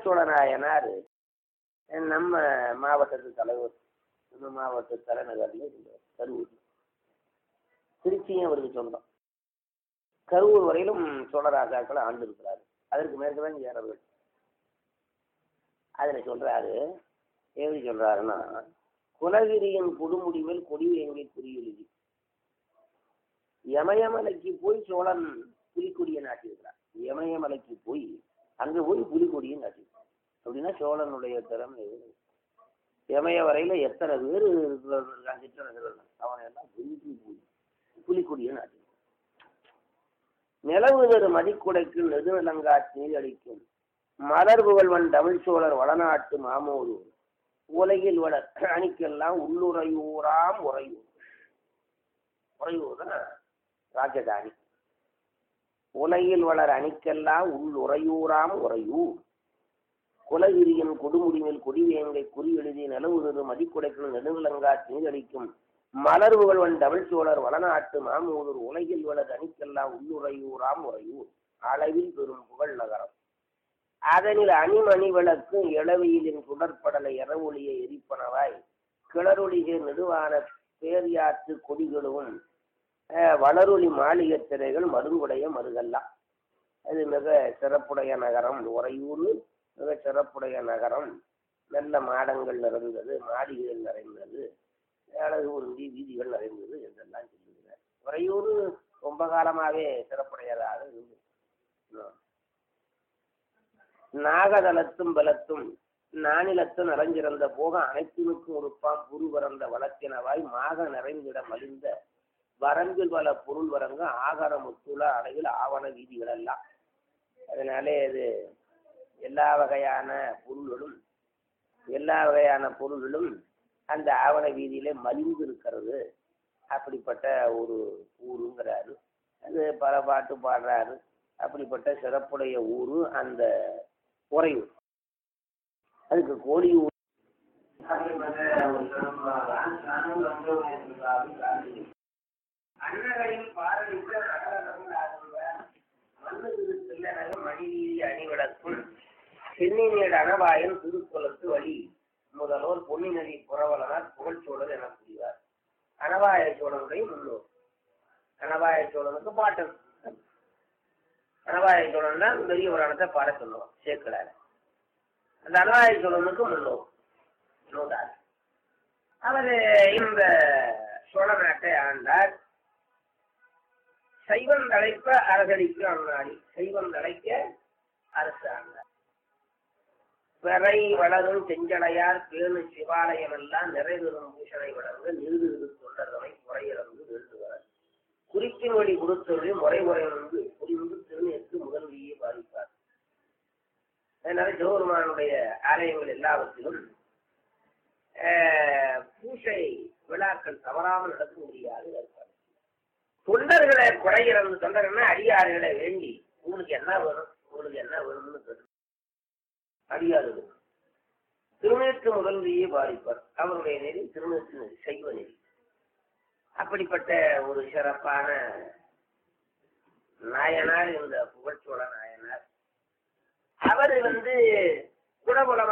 புகழ்ச்சோழ நாயனார் நம்ம மாவட்டத்து தலைவர் நம்ம மாவட்ட தலைநகரில் இருந்தார் கரூர் திருச்சியும் அவருக்கு சொந்தம் கரூர் வரையிலும் சோழராஜாக்கள் ஆண்டு இருக்கிறாரு அதற்கு மேற்குதான் ஏறவர் அதில் சொல்றாரு எப்படி சொல்றாருன்னா குலகிரியின் கொடுமுடி மேல் கொடி எங்கே குறியெழுதி யமயமலைக்கு போய் சோழன் புலிக்கொடியை நாட்டியிருக்கிறான் யமயமலைக்கு போய் அங்க போய் புலிக்கொடியை நாட்டியிருக்கான் அப்படின்னா சோழனுடைய திறமை எவ்வளவு? இமய வரையில எத்தனை பேர் இருக்கான் சிற்றரசர்கள் அவனை எல்லாம் வென்று போய் புலிக்கொடியை நாட்டியிருக்கான் நிலவுதரு மதிக்குடைக்கு நெடுநிலங்காட்சி அளிக்கும் மலர் புகழ்வன் தமிழ் சோழர் வடநாட்டு மாமோது உலகில் வளர் அணிக்கெல்லாம் உள்ளுறையூராம் உறையூர் உறையூர் தான் ராஜதானி உலகில் வளர் அணிக்கெல்லாம் உள்ளுறையூராம் உறையூர் குலகிரியின் கொடுமுடிமேல் கொடிவேங்கை குறி எழுதி நிலவுதரு மதிக்குடைக்கும் நெடுநிலங்காட்சி அளிக்கும் மலர் புகழ்வன் தமிழ் சோழர் வடநாட்டு மாமூதூர் உலகில் வளர் அணிக்கெல்லாம் உள்ளுறையூராம் உறையூர் அளவில் பெரும் புகழ் நகரம் அதனில் அணிமணி விளக்கும் இளவையிலின் சுடற்படலை இரவொளியை எரிப்பனவாய் கிளறொளிகை நெடுவான பேரியாற்று கொடிகளும் அஹ், வளரொளி மாளிகை திரைகள் மருங்குடைய மருகல்லாம் அது மிக சிறப்புடைய நகரம் உறையூர் மிக சிறப்புடைய நகரம் நல்ல மாடங்கள் நிறைந்தது மாளிகைகள் நிறைந்தது அழகு உருந்தி வீதிகள் நிறைந்தது என்றெல்லாம் சொல்லுகிறார் உறையூர் ரொம்ப காலமாகவே சிறப்புடையதாக இருந்தது ஆம். நாகதலத்தும் பலத்தும் நானிலத்து நிறைஞ்சிறந்த போக அனைத்தினுக்கும் உறுப்பாம் புரு பறந்த வளத்தினவாய் மாக நிறைந்திட மலிந்த வரம்பில் பல பொருள் வரங்க ஆகார முத்துள அடையில் ஆவண வீதிகள் எல்லாம் அதனாலே இது எல்லா வகையான பொருள்களும் எல்லா வகையான பொருள்களும் அந்த ஆவண வீதியிலே மலிந்து இருக்கிறது அப்படிப்பட்ட ஒரு ஊருங்கிறாரு அது பல பாட்டு பாடுறாரு அப்படிப்பட்ட சிறப்புடைய ஊரு அந்த உறையூர் அதுக்கு கோழி ஊர் அன்னகளின் பாரடித்த மண்ணுக்கு சில்லனக மணிவீதி அணிவிடக்கும் சென்னினேடு அணவாயன் திருக்குளத்து வழி முதல்வர் பொன்னிநதி புறவலனார் புகழ்ச்சோழர் என கூறுவார் அணவாய சோழனுடைய முன்னோர் அணவாய சோழனுக்கு பாட்டன் அணவாய சோழன் தான் பெரிய புராணத்தை பாட சொல்லுவோம் சேர்க்கிறார் அந்த அணவாய சோழனுக்கு முன்னோர் நோதார் அவர் இந்த சோழ நாட்டை ஆண்டார் சைவம் தழைப்ப அரசடிக்கு அண்ணாடி சைவம் தழைக்க அரசு ஆண்டார் பிறை வளரும் செஞ்சடையார் பேணு சிவாலயம் எல்லாம் நிறைவேறும் பூஷணை வளர்ந்து நிறுது தொண்டர்களை குறையிறந்து வேண்டுவார் குறிப்பின் வழி கொடுத்தொழில் முறை முறை வந்து புரிந்து திருநேற்று முதல்வியை பாதிப்பார் அதனால சிவபெருமானுடைய ஆலயங்கள் எல்லாவற்றிலும் ஆஹ், பூசை விழாக்கள் தவறாமல் நடக்க முடியாது ஏற்பாடு தொண்டர்களை குறையிறது தொண்டர்கள்னா அடியாறுகளை வேண்டி உங்களுக்கு என்ன வேணும் உங்களுக்கு என்ன வேணும்னு கேட்டு அடியாறுகள் திருநேற்று முதல்வியை பாதிப்பார் அவருடைய நெறி திருநேற்று நெறி சைவ நெறி அப்படிப்பட்ட ஒரு சிறப்பான நாயனார் இந்த புகழ்ச்சோழ நாயனார் அவர் வந்து குடபுலமா